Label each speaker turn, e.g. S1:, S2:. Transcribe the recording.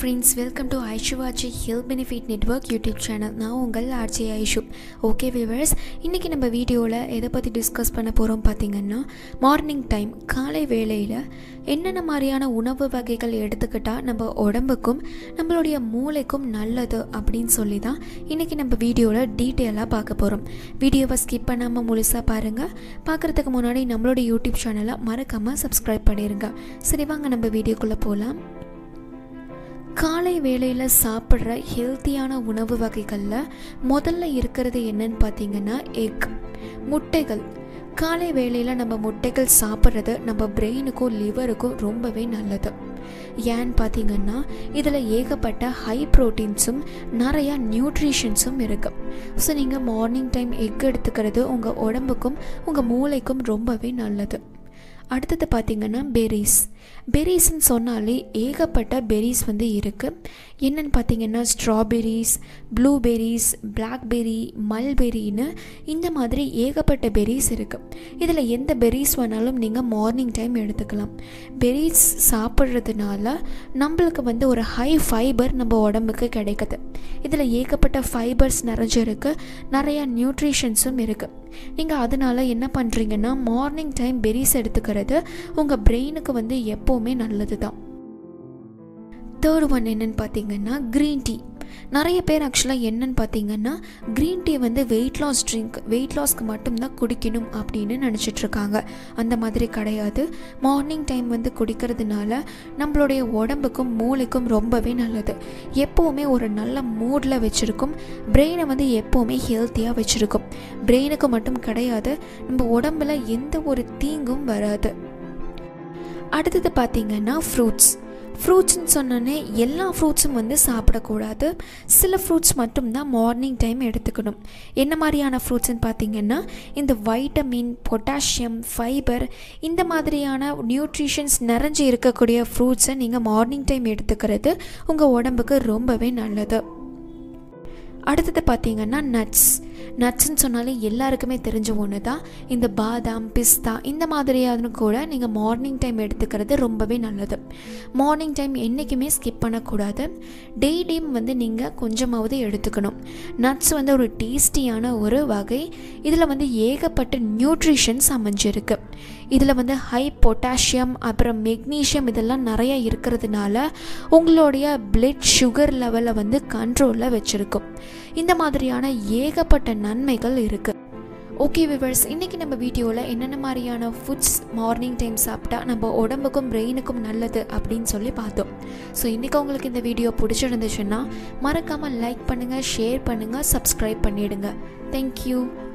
S1: friends welcome to Aishuvachi health benefit network YouTube channel நான் உங்கள் RJ Aishu okay viewers இன்றைக்கி நம்ம வீடியோவில் எதை பற்றி டிஸ்கஸ் பண்ண போகிறோம் பார்த்திங்கன்னா மார்னிங் டைம் காலை வேளையில் என்னென்ன மாதிரியான உணவு வகைகள் எடுத்துக்கிட்டால் நம்ம உடம்புக்கும் நம்மளுடைய மூளைக்கும் நல்லது அப்படின்னு சொல்லி தான் இன்றைக்கி நம்ம வீடியோவில் டீட்டெயிலாக பார்க்க போகிறோம் வீடியோவை ஸ்கிப் பண்ணாமல் முழுசாக பாருங்கள் பார்க்குறதுக்கு முன்னாடி நம்மளோட யூடியூப் சேனலை மறக்காமல் சப்ஸ்கிரைப் பண்ணிடுங்க சரி வாங்க நம்ம வீடியோக்குள்ளே போகலாம் காலை வேளையில் சாப்பிட்ற ஹெல்த்தியான உணவு வகைகளில் முதல்ல இருக்கிறது என்னன்னு பார்த்தீங்கன்னா எக் முட்டைகள் காலை வேளையில் நம்ம முட்டைகள் சாப்பிட்றது நம்ம பிரெயினுக்கும் லிவருக்கும் ரொம்பவே நல்லது ஏன்னு பார்த்தீங்கன்னா இதில் ஏகப்பட்ட ஹை ப்ரோட்டீன்ஸும் நிறையா நியூட்ரிஷன்ஸும் இருக்குது ஸோ நீங்கள் மார்னிங் டைம் எக் எடுத்துக்கிறது உங்கள் உடம்புக்கும் உங்கள் மூளைக்கும் ரொம்பவே நல்லது அடுத்தது பார்த்திங்கன்னா பெரிஸ் பெரிஸ்ன்னு சொன்னாலே ஏகப்பட்ட பெரிஸ் வந்து இருக்குது என்னென்னு பார்த்தீங்கன்னா ஸ்ட்ராபெரிஸ் ப்ளூபெரிஸ் பிளாக்பெரி மல்பெரின்னு இந்த மாதிரி ஏகப்பட்ட பெரிஸ் இருக்குது இதில் எந்த பெரிஸ் வேணாலும் நீங்கள் மார்னிங் டைம் எடுத்துக்கலாம் பெரிஸ் சாப்பிட்றதுனால நம்மளுக்கு வந்து ஒரு ஹை ஃபைபர் நம்ம உடம்புக்கு கிடைக்குது இதில் ஏகப்பட்ட ஃபைபர்ஸ் நிறைஞ்சிருக்கு நிறையா நியூட்ரிஷன்ஸும் இருக்குது நீங்கள் அதனால் என்ன பண்ணுறீங்கன்னா மார்னிங் டைம் பெரிஸ் எடுத்துக்கிறது உங்கள் பிரெயினுக்கு வந்து எப்போவுமே நல்லது தான் தேர்ட் ஒன் என்னென்னு பார்த்தீங்கன்னா க்ரீன் டீ நிறைய பேர் ஆக்சுவலாக என்னன்னு பார்த்தீங்கன்னா க்ரீன் டீ வந்து வெயிட் லாஸ் ட்ரிங்க் வெயிட் லாஸ்க்கு மட்டும்தான் குடிக்கணும் அப்படின்னு நினச்சிட்ருக்காங்க அந்த மாதிரி கிடையாது மார்னிங் டைம் வந்து குடிக்கிறதுனால நம்மளுடைய உடம்புக்கும் மூளைக்கும் ரொம்பவே நல்லது எப்போவுமே ஒரு நல்ல மூடில் வச்சுருக்கும் பிரெயினை வந்து எப்போவுமே ஹெல்த்தியாக வச்சுருக்கும் பிரெயினுக்கு மட்டும் கிடையாது நம்ம உடம்புல எந்த ஒரு தீங்கும் வராது அடுத்தது பார்த்திங்கன்னா ஃப்ரூட்ஸ் ஃப்ரூட்ஸ்னு சொன்னோன்னே எல்லா ஃப்ரூட்ஸும் வந்து சாப்பிடக்கூடாது சில ஃப்ரூட்ஸ் மட்டும்தான் மார்னிங் டைம் எடுத்துக்கணும் என்ன மாதிரியான ஃப்ரூட்ஸ்னு பார்த்தீங்கன்னா இந்த வைட்டமின் பொட்டாசியம் ஃபைபர் இந்த மாதிரியான நியூட்ரிஷன்ஸ் நிறைஞ்சு இருக்கக்கூடிய ஃப்ரூட்ஸை நீங்கள் மார்னிங் டைம் எடுத்துக்கிறது உங்கள் உடம்புக்கு ரொம்பவே நல்லது அடுத்தது பார்த்தீங்கன்னா நட்ஸ் நட்ஸ்ன்னு சொன்னாலே எல்லாருக்குமே தெரிஞ்ச ஒன்று தான் இந்த பாதாம் பிஸ்தா இந்த மாதிரியான கூட நீங்கள் மார்னிங் டைம் எடுத்துக்கிறது ரொம்பவே நல்லது மார்னிங் டைம் என்றைக்குமே ஸ்கிப் பண்ணக்கூடாது டெய்லியும் வந்து நீங்கள் கொஞ்சமாவது எடுத்துக்கணும் நட்ஸ் வந்து ஒரு டேஸ்டியான ஒரு வகை இதில் வந்து ஏகப்பட்ட நியூட்ரிஷன்ஸ் அமைஞ்சிருக்கு இதில் வந்து ஹை பொட்டாசியம் அப்புறம் மெக்னீஷியம் இதெல்லாம் நிறைய இருக்கிறதுனால உங்களுடைய பிளட் சுகர் லெவலை வந்து கண்ட்ரோலில் வச்சுருக்கும் இந்த மாதிரியான ஏகப்பட்ட நன்மைகள் இருக்குது ஓகே விவர்ஸ் இன்றைக்கி நம்ம வீடியோவில் என்னென்ன மாதிரியான ஃபுட்ஸ் மார்னிங் டைம் சாப்பிட்டா நம்ம உடம்புக்கும் பிரெயினுக்கும் நல்லது அப்படின்னு சொல்லி பார்த்தோம் ஸோ இன்றைக்கி உங்களுக்கு இந்த வீடியோ பிடிச்சிருந்துச்சுன்னா மறக்காமல் லைக் பண்ணுங்கள் ஷேர் பண்ணுங்கள் சப்ஸ்கிரைப் பண்ணிவிடுங்க தேங்க்யூ